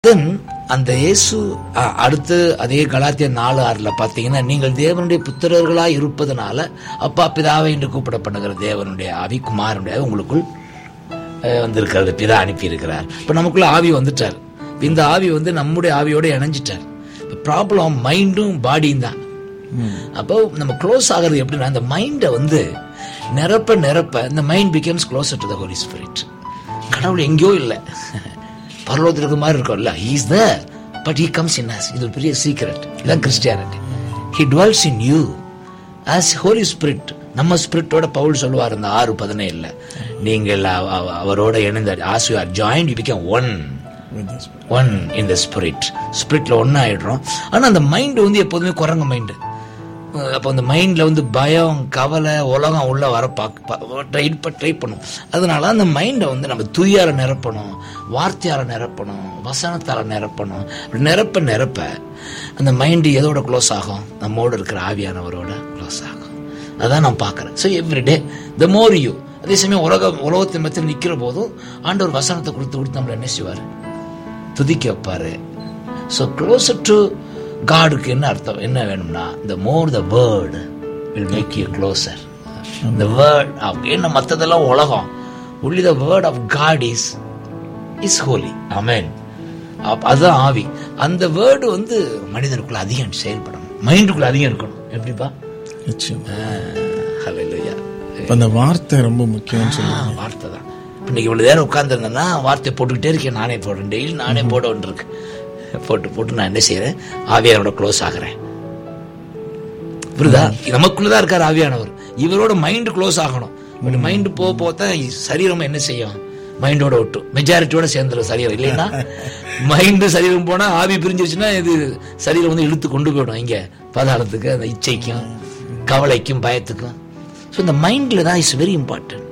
தென் அந்த இயேசு அ, அடுத்து அதே கலாத்திய நாலு ஆறுல பார்த்தீங்கன்னா நீங்கள் தேவனுடைய புத்திரர்களாய் இருப்பதனால அப்பா பிதாவை என்று கூப்பிடப்படுகிற தேவனுடைய ஆவி குமாரனுடைய ஆவி உங்களுக்குள் அஹ், வந்திருக்கிறது பிதா அனுப்பி இருக்கிறார் இப்போ நமக்குள்ள ஆவி வந்துட்டார் இப்ப இந்த ஆவி வந்து நம்முடைய ஆவியோட இணைஞ்சிட்டார் ப்ராப்ளம் மைண்டும் பாடியும் தான் அப்போ நம்ம க்ளோஸ் ஆகிறது எப்படின்னா அந்த மைண்டை வந்து நிரப்ப நிரப்ப இந்த mind becomes closer to the holy spirit கடவுள் எங்கேயோ இல்லை பரலோகத்தில் இருக்க மாதிரி இருக்கும்ல he's the but he comes in us இது ஒரு பெரிய சீக்ரெட் இதான் Christianity he dwells in you as holy spirit நம்ம ஸ்பிரிட்டோட பவுல் சொல்லுவார் இந்த ஆறு பதினேழுல நீங்கள் அவ- அவ- அவரோட இணைந்த as you are join you become one with the Spirit. One in the spirit ஸ்பிரிட்ல ஒன்று ஆயிடுறோம் ஆனால் அந்த மைண்டு வந்து எப்போதுமே குரங்கு மைண்டு அப்போ அந்த மைண்டில் வந்து பயம் கவலை உலகம் உள்ள வர பார்க்க ட்ரை ட்ரை பண்ணும் அதனால அந்த மைண்டை வந்து நம்ம துய்யால நிரப்பணும் வார்த்தையால நிரப்பணும் வசனத்தால நிரப்பணும் அப்படி நிரப்ப நிரப்ப அந்த மைண்டு எதோட க்ளோஸ் ஆகும் நம்மோட இருக்கிற ஆவியானவரோட க்ளோஸ் ஆகும் அதான் நான் பார்க்குறேன் so every day the more you அதே சமயம் உலக உலகத்தின் மத்தியில் நிற்கிற போதும் ஆண்டவர் வசனத்தை கொடுத்து கொடுத்து நம்மளை என்ன செய்வார் துதிக்க வைப்பாரு ஸோ க்ளோசர் டு காடுக்கு என்ன அர்த்தம் என்ன வேணும்னா the more the word will make you closer the word என்ன மற்றதெல்லாம் உலகம் only the word of God is is holy amen அதுதான் ஆவி அந்த வேர்டு வந்து மனிதனுக்குள்ள அதிகம் செயல்படணும் மைண்டுக்குள்ள அதிகம் இருக்கணும் எப்படிப்பா நிச்சயமா ஹalleluya இப்ப அந்த வார்த்தை ரொம்ப முக்கியம்னு சொல்லுவாங்க வார்த்தை தான் இன்னைக்கு இவ்வளவு நேரம் உட்காந்துருந்தேன்னா வார்த்தை போட்டுக்கிட்டே இருக்கேன் நானே போடுறேன் டெய்லி நானே போட வேண்டியிருக்கு போட்டு போட்டு நான் என்ன செய்யறேன் ஆவியானோட க்ளோஸ் ஆகுறேன் புரியுதா நமக்குள்ளதான் இருக்காரு ஆவியானவர் இவரோட மைண்ட் க்ளோஸ் ஆகணும் பட் மைண்ட் போக போக தான் சரீரம் என்ன செய்யும் மைண்டோட விட்டும் மெஜாரிட்டியோட சேர்ந்துடும் சரீரம் இல்லைன்னா மைண்டு சரீரம் போனா ஆவி பிரிஞ்சிருச்சுன்னா இது சரீரம் வந்து இழுத்து கொண்டு போயிடும் இங்க பாதாளத்துக்கு அந்த இச்சைக்கும் கவலைக்கும் பயத்துக்கும் ஸோ இந்த மைண்டில் தான் is very important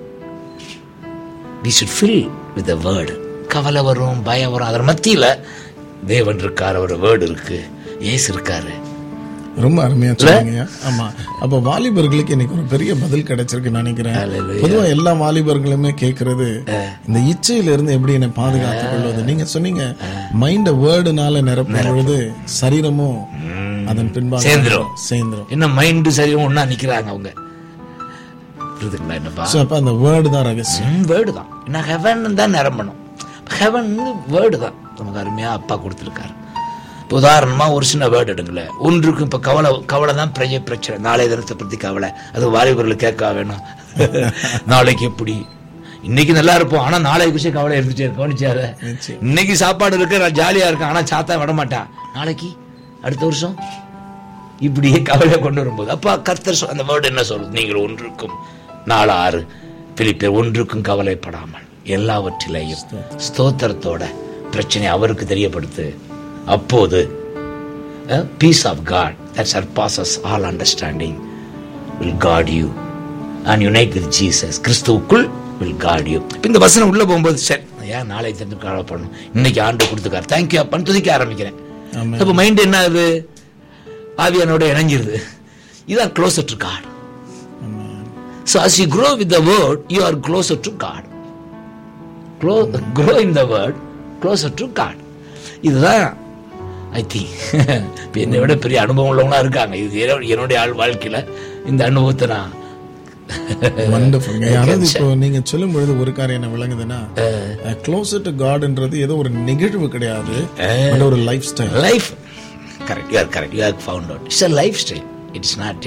we should fill with the word கவலை வரும் பயம் வரும் அதன் மத்தியில தேவன் இருக்கார் அவர் வேர்டு இருக்கு ஏசு இருக்காரு ரொம்ப அருமையா சொன்னீங்க ஆமா அப்ப வாலிபர்களுக்கு இன்னைக்கு ஒரு பெரிய பதில் கிடைச்சிருக்குன்னு நினைக்கிறேன் Hallelujah. பொதுவா எல்லா வாலிபர்களுமே கேக்குறது இந்த இச்சையில இருந்து எப்படி என்னை பாதுகாத்துக் கொள்வது நீங்க சொன்னீங்க மைண்ட வேர்டுனால நிரப்பும் பொழுது சரீரமும் அதன் பின்பாக சேர்ந்துரும். சேர்ந்துரும் என்ன மைண்டு சரீரம் ஒண்ணா நிக்கிறாங்க அவங்க புரியுதுங்களா என்னப்பா சோ அப்ப அந்த வேர்டு தான் ரகசியம் வேர்டு தான் ஏன்னா ஹெவன் தான் நிரம்பணும் ஹெவன் வேர்டு தான் நமக்கு அருமையா அப்பா கொடுத்துருக்காரு இப்போ உதாரணமா ஒரு சின்ன வேர்டு எடுங்களேன் ஒன்றுக்கும் இப்ப கவலை கவலை தான் பெரிய பிரச்சனை நாளைய தினத்தை பத்தி கவலை அது வாலிபர்கள் கேட்க வேணும் நாளைக்கு எப்படி இன்னைக்கு நல்லா இருப்போம் ஆனா நாளைக்கு விஷயம் கவலை இருந்துட்டே இருக்கும் கவனிச்சாரு நிச்சயம். இன்னைக்கு சாப்பாடு இருக்கு நான் ஜாலியா இருக்கேன் ஆனா சாத்தா விட மாட்டான் நாளைக்கு அடுத்த வருஷம் இப்படியே கவலையை கொண்டு வரும்போது அப்பா கர்த்தர் சொ- அந்த வேர்டு என்ன சொல்றது நீங்கள் ஒன்றுக்கும் நாலு ஆறு பிலிப்பியர் ஒன்றுக்கும் கவலைப்படாமல் எல்லாவற்றிலையும் ஸ்தோத்திரத்தோட பிரச்சனை அவருக்கு தெரியப்படுத்து அப்போது peace of God that surpasses all understanding will guard you and unite with Jesus கிறிஸ்துவுக்குள் வில் காட் யூ இந்த வசனம் உள்ள போகும்போது சரி ஏன் நாளை தெரிஞ்சு கவலைப்படணும் இன்னைக்கு ஆண்டு கொடுத்துக்கார் தேங்க்யூ அப்பான்னு துதிக்க ஆரம்பிக்கிறேன் ஆமென். அப்போ மைண்ட் என்ன ஆகுது ஆவியானோட இணைஞ்சிருது இதான் closer to God amen. So as you grow with the word you are closer to God glow grow in the word closer to God இதுதான் ஐ திங்க் இப்போ என்னை விட பெரிய அனுபவம் உள்ளவங்களா இருக்காங்க இது என்னோட- என்னுடைய ஆள் வாழ்க்கையில இந்த அனுபவத்தை நான் Wonderful. யாராவது இப்போ நீங்க சொல்லும் பொழுது ஒரு காரியம் என்ன விளங்குதுன்னா க்ளோசர் டு காட்ன்றது ஏதோ ஒரு நிகழ்வு கிடையாது but ஒரு lifestyle life correct you are correct you are found out it's a lifestyle it's not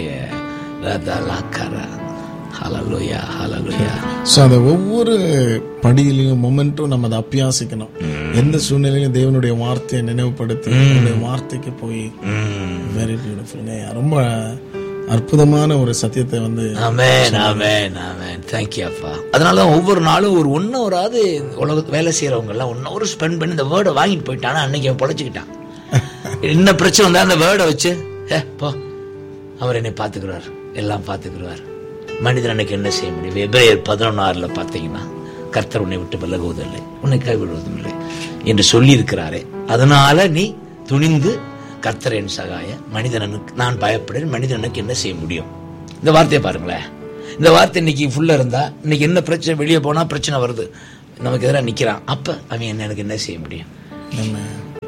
லாக்கரா ஹலலுயா ஹலலுயா ஸோ அந்த ஒவ்வொரு படியிலையும் மொமெண்ட்டும் நம்ம அதை அப்பியாசிக்கணும் எந்த சூழ்நிலையிலும் தேவனுடைய வார்த்தையை நினைவுபடுத்தி அவருடைய வார்த்தைக்கு போய் வெரி பியூட்டிஃபுல்ங்க ரொம்ப அற்புதமான ஒரு சத்தியத்தை வந்து ஆமென் ஆமென் ஆமென் தேங்க்யூ அப்பா அதனால தான் ஒவ்வொரு நாளும் ஒரு ஒன் ஹவராது உலக வேலை செய்யறவங்க எல்லாம் ஒன் ஹவர் ஸ்பெண்ட் பண்ணி இந்த வேர்டை வாங்கிட்டு போயிட்டானா அன்னைக்கு அவன் பொழைச்சிக்கிட்டான் என்ன பிரச்சனை வந்தா அந்த வேர்டை வச்சு ஏ போ அவர் என்னை பார்த்துக்கிறார் எல்லாம் பார்த்துக்கிறார் மனிதன் அன்னைக்கு என்ன செய்ய முடியும் எபிரேயர் பதினொன்று ஆறுல பார்த்தீங்கன்னா கர்த்தர் உன்னை விட்டு விலகுவதில்லை உன்னை கைவிடுவதும் இல்லை என்று சொல்லி இருக்கிறாரே அதனால நீ துணிந்து கர்த்தர் என் சகாய மனிதனுக்கு நான் பயப்படேன் மனிதனுக்கு என்ன செய்ய முடியும் இந்த வார்த்தையை பாருங்களேன் இந்த வார்த்தை இன்னைக்கு ஃபுல்லா இருந்தா இன்னைக்கு என்ன பிரச்சனை வெளியே போனா பிரச்சனை வருது நமக்கு எதிராக நிக்கிறான் அப்ப அவன் என்ன எனக்கு என்ன செய்ய முடியும் நம்ம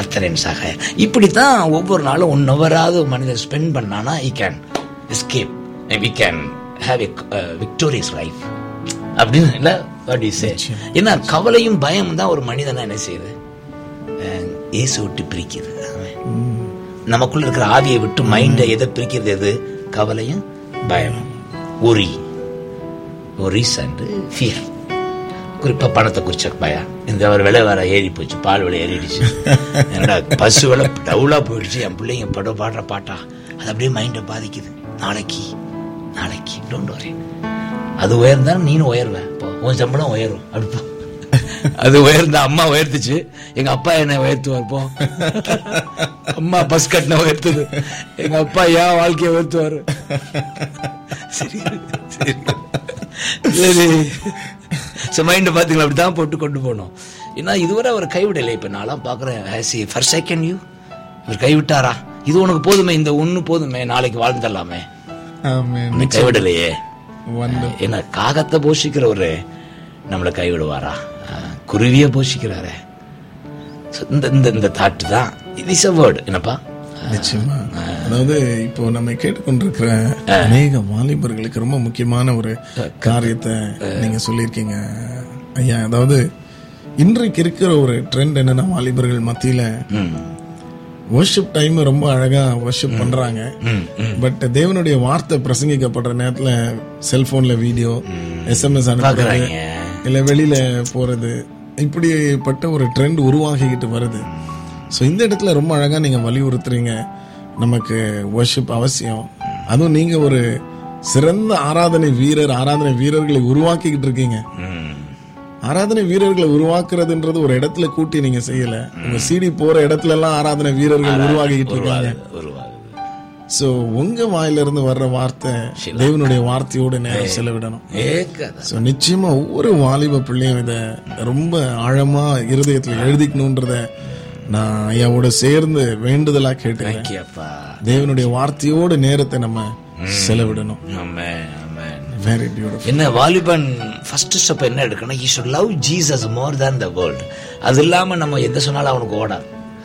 கர்த்தரின் சகாய இப்படித்தான் ஒவ்வொரு நாளும் ஒன் ஹவராவது மனிதன் ஸ்பெண்ட் பண்ணானா he can escape we can have a victorious life அப்படின்னு இல்ல வாட் யூ சே ஏன்னா கவலையும் பயமும் தான் ஒரு மனிதனை என்ன செய்யுது அஹ், இயேசு விட்டு பிரிக்குது ஆமென். நமக்குள்ள இருக்கிற ஆவியை விட்டு மைண்டை எதை பிரிக்கிறது எது கவலையும் பயமும் ஒரி ஒரிஸ் அண்ட் ஃபியர் குறிப்பா பணத்தை குறிச்ச பயம் இந்த ஒரு விலை வேற ஏறி போச்சு பால் விலை ஏறிடுச்சு என்னடா பசு விலை டவுலா போயிடுச்சு என் பிள்ளைங்க பட பாடுற பாட்டா அது அப்படியே மைண்டை பாதிக்குது நாளைக்கு நாளைக்கு டோன்ட் வரி அது உயர்ந்தா நீனும் உயர்வ போ உன் சம்பளம் உயரும் அப்படி போ அது உயர்ந்த அம்மா உயர்த்துச்சு எங்க அப்பா என்ன உயர்த்துவார் போ அம்மா பஸ் கட்டின உயர்த்துது எங்க அப்பா ஏன் வாழ்க்கையை உயர்த்துவாரு சரி சரி சரி ஸோ மைண்டை பார்த்தீங்களா அப்படி தான் போட்டு கொண்டு போகணும் ஏன்னா இதுவரை அவர் கைவிடலை இப்போ நான்லாம் பார்க்குறேன் ஹேசி ஃபர் செகண்ட் யூ இவர் கைவிட்டாரா இது உனக்கு போதுமே இந்த ஒன்று போதுமே நாளைக்கு வாழ்ந்துடலாமே ஆமென் உன்னை கைவிடலையே Wonderful. ஏன்னா காகத்தை போஷிக்கிறவரு நம்மளை கைவிடுவாரா அஹ், குருவியை போஷிக்கிறாரே So, இந்த இந்த இந்த தாட்டு தான் இது இஸ் அ வேர்டு என்னப்பா நிச்சயமா அதாவது இப்போ நம்ம கேட்டுக்கொண்டிருக்கிற அநேக வாலிபர்களுக்கு ரொம்ப முக்கியமான ஒரு காரியத்தை நீங்க சொல்லியிருக்கீங்க ஐயா அதாவது இன்றைக்கு இருக்கிற ஒரு ட்ரெண்ட் என்னன்னா வாலிபர்கள் மத்தியில ம் வர்ஷிப் டைம் ரொம்ப அழகா வர்ஷிப் பண்றாங்க ம் ம் பட் தேவனுடைய வார்த்தை பிரசங்கிக்கப்படுற நேரத்துல செல்போன்ல வீடியோ எஸ்எம்எஸ் அனுப்புறது பார்க்குறாங்க இல்ல வெளியில போறது இப்படிப்பட்ட ஒரு ட்ரெண்ட் உருவாகிக்கிட்டு வருது ஸோ இந்த இடத்துல ரொம்ப அழகா நீங்க வலியுறுத்துறீங்க நமக்கு வர்ஷிப் அவசியம் அதுவும் நீங்க ஒரு சிறந்த ஆராதனை வீரர் ஆராதனை வீரர்களை உருவாக்கிக்கிட்டு இருக்கீங்க ம் ஆராதனை வீரர்களை உருவாக்குறதுன்றது ஒரு இடத்துல கூட்டி நீங்க செய்யல உங்க சிடி போற இடத்துல எல்லாம் ஆராதனை வீரர்கள் உருவாகிக்கிட்டு இருக்காங்க உருவாகுது சோ உங்க வாயில இருந்து வர்ற வார்த்தை தேவனுடைய வார்த்தையோட நேரம் செலவிடணும் ஏக்காத ஸோ நிச்சயமா ஒவ்வொரு வாலிப பிள்ளையும் இதை ரொம்ப ஆழமா இருதயத்துல எழுதிக்கணுன்றத நான் ஐயாவோட சேர்ந்து வேண்டுதலா கேட்டுக்கிறேன் தேங்க்யூப்பா தேவனுடைய வார்த்தையோட நேரத்தை நம்ம செலவிடணும் ஆமென் ஆமென் வெரி பியூட்டிஃபுல் என்ன வாலிபன் ஃபர்ஸ்ட் ஸ்டெப் என்ன எடுக்கணும் he should love Jesus more than the world அது இல்லாம நம்ம எந்த சொன்னாலும் அவனுக்கு ஓடாது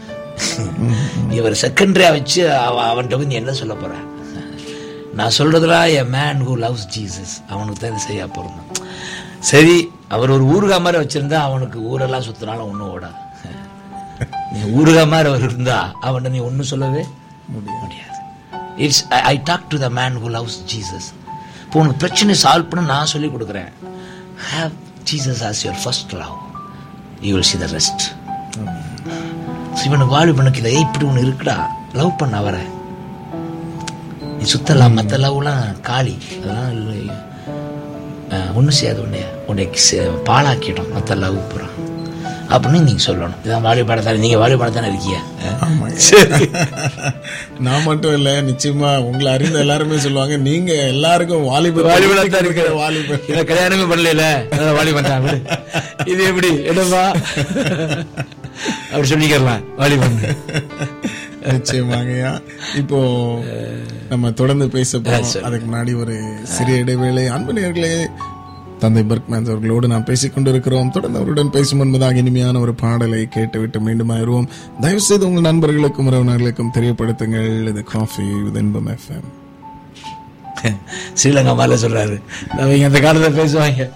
இவர் செகண்டரியா வச்சு அவ- அவன்கிட்ட வந்து நீ என்ன சொல்ல போற நான் சொல்றதுலாம் a man who loves Jesus அவனுக்கு தான் இது செய்ய பொருந்தும் சரி அவர் ஒரு ஊருகா மாதிரி வச்சிருந்தா அவனுக்கு ஊரெல்லாம் சுத்தினாலும் ஒன்றும் ஓடாது நீ ஊருகா மாதிரி அவர் இருந்தா அவன்கிட்ட நீ ஒன்றும் சொல்லவே முடியாது it's I talk to the man who loves Jesus இப்போ உனக்கு பிரச்சனை சால்வ் பண்ண நான் சொல்லி கொடுக்குறேன் have Jesus as your first love you will see the rest இவனுக்கு வாலிபனுக்கு இதை "ஏய், இப்படி ஒன்று இருக்குடா லவ் பண்ண அவரை நீ சுத்தலாம் மற்ற லவ்லாம் காலி அதெல்லாம் இல்லை ஒன்றும் செய்யாது உன்னைய உன்னை சே- பாழாக்கிடும் மற்ற லவ் பூரா அப்படின்னு நீங்க சொல்லணும் இதான் வாலிபாடத்தானே நீங்க வாலிபாடத்தானே இருக்கீங்க ஆமா சரி நான் மட்டும் இல்ல நிச்சயமா உங்களை அறிந்த எல்லாருமே சொல்லுவாங்க நீங்க எல்லாருக்கும் வாலிபர் வாலிபனா தான் இருக்கிற வாலிபர் இதை கல்யாணமே பண்ணல வாலிபன் தான் விடு. இது எப்படி என்னப்பா அப்படி சொல்லிக்கிறலாம் வாலிபன் நிச்சயமாங்கய்யா இப்போ நம்ம தொடர்ந்து பேச போறோம் அதுக்கு முன்னாடி ஒரு சிறிய இடைவேளை அன்பு நேயர்களே தந்தை பர்க்மேன்ஸ் அவர்களோடு நாம் பேசிக் கொண்டிருக்கிறோம் தொடர்ந்து அவருடன் பேசும் முன்பதாக இனிமையான ஒரு பாடலை கேட்டுவிட்டு மீண்டும் ஆயிடுவோம் தயவு செய்து உங்கள் நண்பர்களுக்கும் உறவினர்களுக்கும் தெரியப்படுத்துங்கள் இது coffee with Inbam FM Sri Lanka மேல சொல்றாரு அவங்க அந்த காலத்துல பேசுவாங்க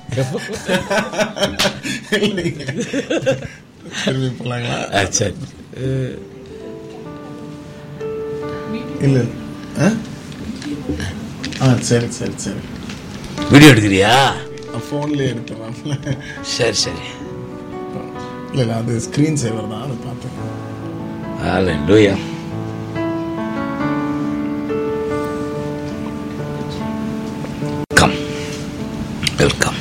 திரும்பி போலாங்களா ஆ, சரி இல்ல ஆ? ஆ சரி சரி சரி வீடியோ எடுக்கிறியா ஃபோன்லேயே எடுத்துடலாம்ல சரி சரி இல்ல இல்ல அது ஸ்கிரீன் சேவர் தான் அதை பார்த்தேன் Hallelujah. Come. Welcome.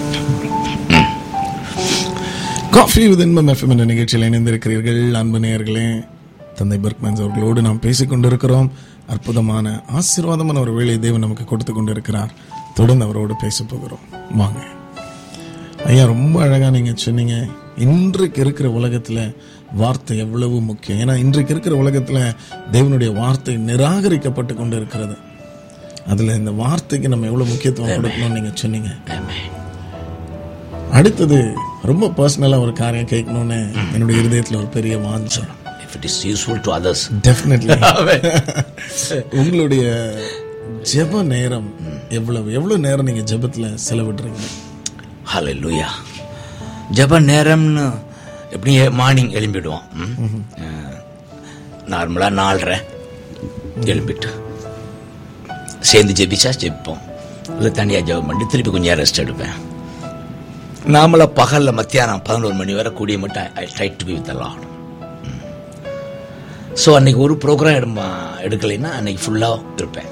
Coffee with Inbam FM என்ற நிகழ்ச்சியில் இணைந்திருக்கிறீர்கள் அன்பு நேயர்களே தந்தை பர்க்மன்ஸ் அவர்களோடு நாம் பேசிக் கொண்டிருக்கிறோம் அற்புதமான ஆசீர்வாதமான ஒரு வேலை தேவன் நமக்கு கொடுத்து கொண்டிருக்கிறார் தொடர்ந்து அவரோடு பேச போகிறோம் வாங்க ஐயா ரொம்ப அழகா நீங்க சொன்னீங்க இன்றைக்கு இருக்கிற உலகத்துல வார்த்தை எவ்வளவு முக்கியம் ஏன்னா இன்றைக்கு இருக்கிற உலகத்துல தேவனுடைய வார்த்தை நிராகரிக்கப்பட்டு கொண்டு இருக்கிறது அதுல இந்த வார்த்தைக்கு நம்ம எவ்வளவு முக்கியத்துவம் கொடுக்கணும்னு நீங்க சொன்னீங்க Amen. அடுத்தது ரொம்ப பர்சனலா ஒரு காரியம் கேட்கணும்னு என்னுடைய இருதயத்துல ஒரு பெரிய வாஞ்சம் if it is useful to others. Definitely உங்களுடைய ஜெப நேரம் எவ்வளவு எவ்வளவு நேரம் நீங்க ஜெபத்துல செலவிடுறீங்க ஹalleluya ஜெப நேரம்னு எப்படி மார்னிங் எழும்பிடுவோம் நார்மலாக நாலரை எழும்பிட்டு சேர்ந்து ஜெபிச்சா ஜெபிப்போம் இல்லை தனியாக ஜெபம் பண்ணி திருப்பி கொஞ்சம் ரெஸ்ட் எடுப்பேன் நாமளா பகலில் மத்தியானம் பதினோரு மணி வரை கூடிய மட்டும் I try to be with Lord so அன்னைக்கு ஒரு ப்ரோக்ராம் எடுமா எடுக்கலைன்னா அன்னைக்கு ஃபுல்லாக இருப்பேன்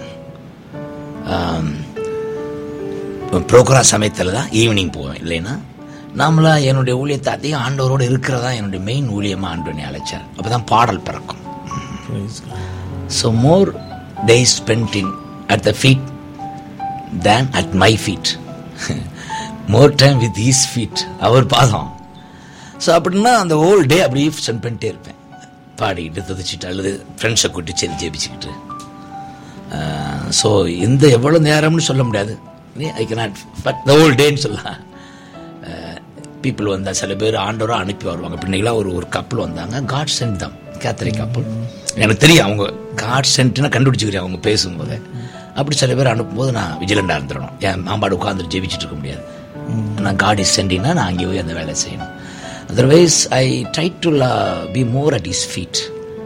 ப்ரோக்ராம் சமயத்தில் தான் ஈவினிங் போவேன் இல்லைன்னா நாமளா என்னுடைய ஊழியத்தை அதிகம் ஆண்டவரோடு இருக்கிறதா என்னுடைய மெயின் ஊழியமாக ஆண்டவனை அழைச்சார் அப்போ தான் பாடல் பிறக்கும் Praise God. So more days spend in at the feet then at my feet more time with his feet அவர் பாதம் ஸோ அப்படின்னா அந்த ஹோல் டே அப்படியே ஸ்பெண்ட் பண்ணிட்டே இருப்பேன் பாடிக்கிட்டு துதிச்சிட்டு அல்லது ஃப்ரெண்ட்ஸை கூட்டி சரி ஜெபிச்சுக்கிட்டு ஸோ இந்த எவ்வளோ நேரம்னு சொல்ல முடியாது I cannot but the whole டேன்னு சொல்லலாம் பீப்புள் வந்தா சில பேர் ஆண்டவராக அனுப்பி வருவாங்க பின்னைக்கெல்லாம் ஒரு ஒரு கப்பல் வந்தாங்க காட் சென்ட் தம் கேத்தரிக் கப்பல் எனக்கு தெரியும் அவங்க காட் சென்ட்னா கண்டுபிடிச்சிக்கிறேன் அவங்க பேசும்போது அப்படி சில பேர் அனுப்பும்போது நான் விஜிலண்டாக இருந்துடணும் என் மாம்பாடு உட்காந்துட்டு ஜெபிச்சுட்டு இருக்க முடியாது நான் காட் இஸ் சென்டினா நான் அங்கே போய் அந்த வேலை செய்யணும் otherwise I try to be more at his feet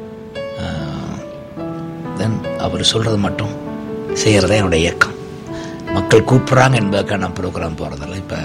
then அவர் சொல்கிறது மட்டும் செய்கிறதே என்னோட இயக்கம் மக்கள் கூப்பிட்றாங்க என்பதற்காக நான் ப்ரோக்ராம் போகிறதில்ல இப்போ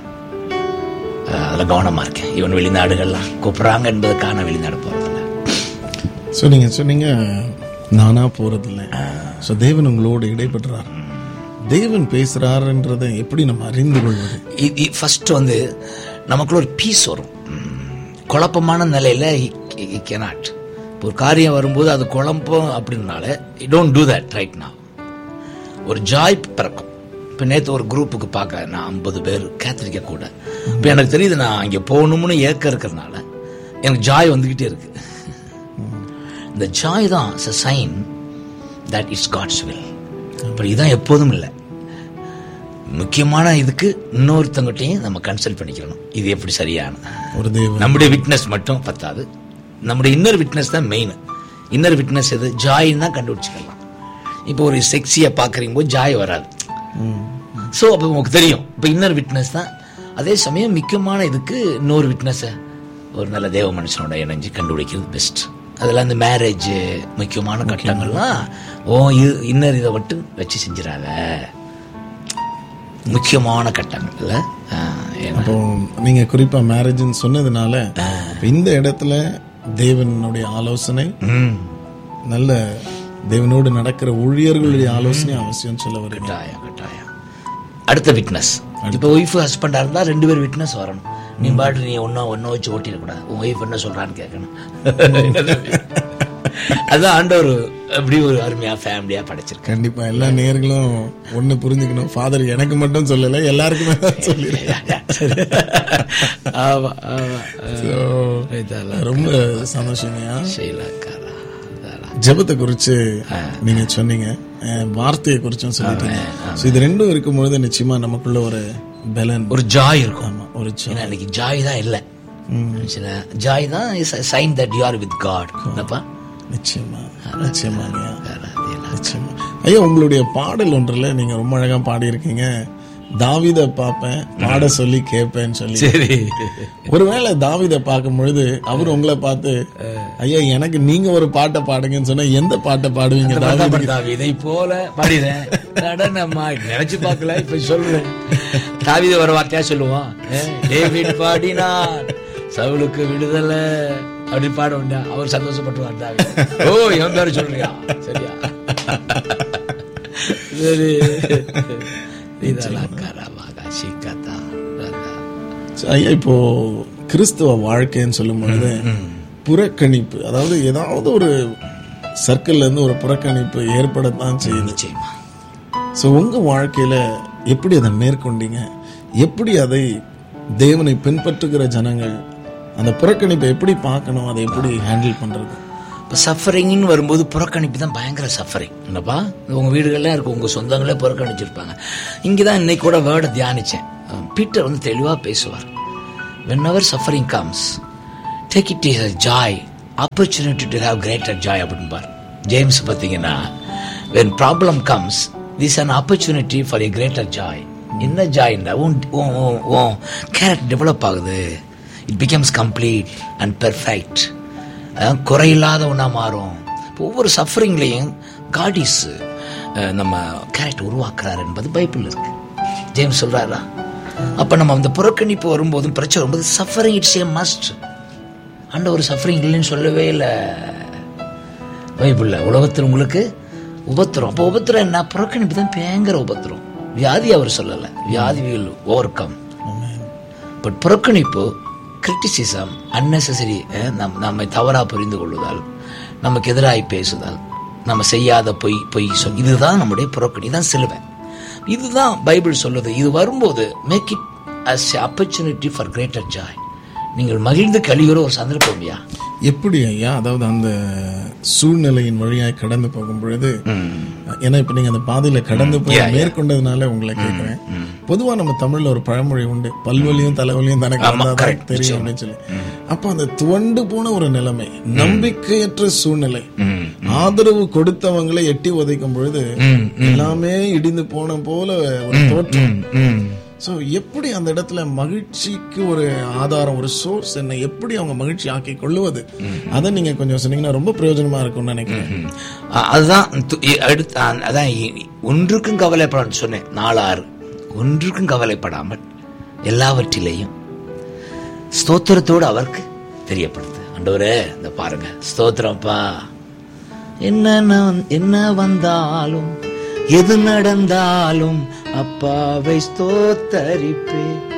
அதில் கவனமாக இருக்கேன் ஈவன் வெளிநாடுகள்லாம் கூப்பிட்றாங்க என்பதற்காக நான் வெளிநாடு போகிறதில்ல ஸோ நீங்க சொன்னீங்க நானா போறதில்லை ஸோ தேவன் உங்களோடு இடைப்பட்டுறார் தேவன் பேசுறாருன்றதை எப்படி நம்ம அறிந்து கொள்வது ஃபர்ஸ்ட் வந்து நமக்குள்ள ஒரு பீஸ் வரும் ம், குழப்பமான நிலையில் கெனாட் இப்போ ஒரு காரியம் வரும்போது அது குழப்பம் அப்படின்னால don't do that right now ஒரு ஜாய் பிறக்கும் இப்போ நேற்று ஒரு குரூப்புக்கு பார்க்க நான் ஐம்பது பேர் கேத்தலிக்க கூட இப்போ எனக்கு தெரியுது நான் அங்கே போகணும்னு ஏக்கம் இருக்கிறதுனால எனக்கு ஜாய் வந்துக்கிட்டே இருக்கு இந்த ஜாய் தான் sign that it's God's will அப்புறம் இதுதான் எப்போதும் இல்லை முக்கியமான இதுக்கு இன்னொருத்தங்கிட்டையும் நம்ம கன்சல்ட் பண்ணிக்கணும் இது எப்படி சரியான ஒரு தேவன் நம்முடைய விட்னஸ் மட்டும் பத்தாது நம்முடைய இன்னர் விட்னஸ் தான் மெயின் இன்னர் விட்னஸ் எது ஜாயின்னு தான் கண்டுபிடிச்சிக்கலாம் இப்போ ஒரு செக்ஸியை பார்க்குறீங்க போது ஜாய் வராது ம். ஸோ அப்போ உங்களுக்கு தெரியும் இப்போ இன்னர் விட்னஸ் தான் அதே சமயம் முக்கியமான இதுக்கு இன்னொரு விட்னஸை ஒரு நல்ல தேவ மனுஷனோட இணைஞ்சு கண்டுபிடிக்கிறது பெஸ்ட் அதில் அந்த மேரேஜ் முக்கியமான கட்டங்கள்லாம் ஓ இது இன்னர் இதை மட்டும் வச்சு செஞ்சிடாத முக்கியமான கட்டங்கள்ல ஆ, ஏன்னா அப்போ நீங்க குறிப்பா மேரேஜ்னு சொன்னதுனால இப்ப இந்த இடத்துல தேவனுடைய ஆலோசனை ம் நல்ல தேவனோடு நடக்கிற ஊழியர்களுடைய ஆலோசனை அவசியம் சொல்ல வரீங்க கட்டாயம் கட்டாயம் அடுத்த விட்னஸ் இப்போ ஒய்ஃப் ஹஸ்பண்டா இருந்தா ரெண்டு பேர் விட்னஸ் வரணும் நீ பாட்டு நீ ஒன்னா ஒன்ன வச்சு ஓட்டிடக்கூடாது உன் ஒய்ஃப் என்ன சொல்றான்னு கேட்கணும் அதான் ஆண்டவர் அப்படி ஒரு அருமையா ஃபேமிலியா படைச்சிருக்கேன் கண்டிப்பா எல்லா நேர்களும் ஒண்ணு புரிஞ்சுக்கணும் ஃபாதர் எனக்கு மட்டும் சொல்லல எல்லாருக்குமே தான் சொல்லிருக்கேன் ஆமா ஆமா So, இதெல்லாம் ரொம்ப சந்தோஷங்கய்யா செய்யலாக்காரா அதெல்லாம் ஜெபத்தை குறிச்சு நீங்க சொன்னீங்க அஹ், வார்த்தையை குறிச்சும் சொல்லிட்டீங்க So, இது ரெண்டும் இருக்கும்பொழுது நிச்சயமா நமக்குள்ள ஒரு பலன் ஒரு ஜாய் இருக்கும் ஆமா ஒரு ஜெபம். ஏன்னா இன்னைக்கு ஜாய் தான் இல்லை ஜாய் தான் is sign that you are with God என்னப்பா நிச்சயமா நிச்சயமா ஐயா வேற அது இல்லை. நிச்சயமா ஐயா உங்களுடைய பாடல் ஒன்றுல நீங்க ரொம்ப அழகா பாடியிருக்கீங்க தாவித பார்ப்பேன் பாட சொல்லி கேட்பேன்னு சொல்லி சரி ஒருவேளை தாவித பார்க்கும் பொழுது அவர் உங்களை பார்த்து ஐயா எனக்கு நீங்க ஒரு பாட்டை பாடுங்கன்னு சொன்னா எந்த பாட்டை பாடுவீங்க தாவீது? தாவி இதை போல பாடிறேன் நடனமா நினைச்சு பார்க்கல இப்ப சொல்றேன் தாவித வர வார்த்தையா சொல்லுவான் அஹ், டேவிட் பாடினான் சவுலுக்கு விடுதலை அப்படி பாட உண்டா அவர் சந்தோஷப்பட்டுவார் தாவி ஓ என் பேரு சொல்றியா சரியா சரி இதெல்லாம் கரமாக சிக்கத்தா So, ஐயா இப்போ கிறிஸ்துவ வாழ்க்கைன்னு சொல்லும் பொழுது புறக்கணிப்பு அதாவது ஏதாவது ஒரு சர்க்கிள்ல இருந்து ஒரு புறக்கணிப்பு ஏற்படத்தான் செய்யுது நிச்சயமா ஸோ உங்க வாழ்க்கையில எப்படி அதை மேற்கொண்டீங்க எப்படி அதை தேவனை பின்பற்றுகிற ஜனங்கள் அந்த புறக்கணிப்பை எப்படி பார்க்கணும் அதை எப்படி ஹேண்டில் பண்றது இப்போ சஃபரிங்னு வரும்போது புறக்கணிப்பு தான் பயங்கர சஃபரிங் என்னப்பா உங்கள் வீடுகள்லாம் இருக்கும் உங்கள் சொந்தங்களே புறக்கணிச்சிருப்பாங்க இங்கே தான் இன்னைக்கு கூட வேர்டை தியானித்தேன் பீட்டர் வந்து தெளிவாக பேசுவார் whenever suffering comes take it is a joy opportunity to have greater joy அப்படின்பார் ஜேம்ஸ் பார்த்தீங்கன்னா when problem comes this an opportunity for a greater joy என்ன ஜாய்ண்டா உன் உன் கேரக்டர் டெவலப் ஆகுது it becomes complete and perfect குறையில்லாத ஒன்றா மாறும் இப்போ ஒவ்வொரு சஃபரிங்லேயும் காடிஸ் நம்ம கேரக்டர் உருவாக்குறாரு என்பது பைபிள் இருக்கு ஜேம்ஸ் சொல்றாரா அப்ப நம்ம அந்த புறக்கணிப்பு வரும்போதும் பிரச்சனை வரும்போது சஃபரிங் இட்ஸ் ஏ மஸ்ட் ஆண்ட ஒரு சஃபரிங் இல்லைன்னு சொல்லவே இல்லை பைபிள்ல உலகத்தில் உங்களுக்கு உபத்திரம் அப்போ உபத்திரம் என்ன புறக்கணிப்பு தான் பயங்கர உபத்திரம் வியாதி அவர் சொல்லலை வியாதி வில் ஓவர் கம் பட் புறக்கணிப்பு கிரிட்டிசிசம் அன்னெசரி நம் நம்மை தவறாக புரிந்து கொள்வதால் நமக்கு எதிராய் பேசுதல் நம்ம செய்யாத பொய் பொய் சொல் இதுதான் நம்முடைய புறக்கணி தான் சிலுவை இதுதான் பைபிள் சொல்லுது இது வரும்போது make it as opportunity for greater joy நீங்கள் மகிழ்ந்து கழிவுற ஒரு சந்தர்ப்பம்யா எப்படி ஐயா அதாவது அந்த சூழ்நிலையின் வழியாய் கடந்து போகும் பொழுது ஏன்னா இப்ப நீங்க அந்த பாதையில கடந்து போய் மேற்கொண்டதுனால உங்களை கேட்கிறேன் பொதுவா நம்ம தமிழ்ல ஒரு பழமொழி உண்டு பல்வலியும் தலைவலியும் தனக்கு வந்தாதான் தெரியும் அப்படின்னு சொல்லி அப்ப அந்த துவண்டு போன ஒரு நிலைமை நம்பிக்கையற்ற சூழ்நிலை ஆதரவு கொடுத்தவங்களை எட்டி உதைக்கும் பொழுது எல்லாமே இடிந்து போன போல ஒரு தோற்றம் ஸோ எப்படி அந்த இடத்துல மகிழ்ச்சிக்கு ஒரு ஆதாரம் ஒரு சோர்ஸ் என்ன எப்படி அவங்க மகிழ்ச்சி ஆக்கி கொள்ளுவது அதை நீங்க கொஞ்சம் சொன்னீங்கன்னா ரொம்ப பிரயோஜனமா இருக்கும்னு நினைக்கிறேன் அ- அதுதான் து- இ- அடுத்து அ- அதான் இ- ஒன்றுக்கும் கவலைப்பட சொன்னேன் நாலாறு ஒன்றுக்கும் கவலைப்படாமல் எல்லாவற்றிலேயும் ஸ்தோத்திரத்தோடு அவருக்கு தெரியப்படுத்து ஆண்டவரே இந்த பாருங்க ஸ்தோத்திரம்ப்பா என்ன நான்- என்ன வந்தாலும் எது நடந்தாலும் அப்பாவை ஸ்தோத்தரிப்பே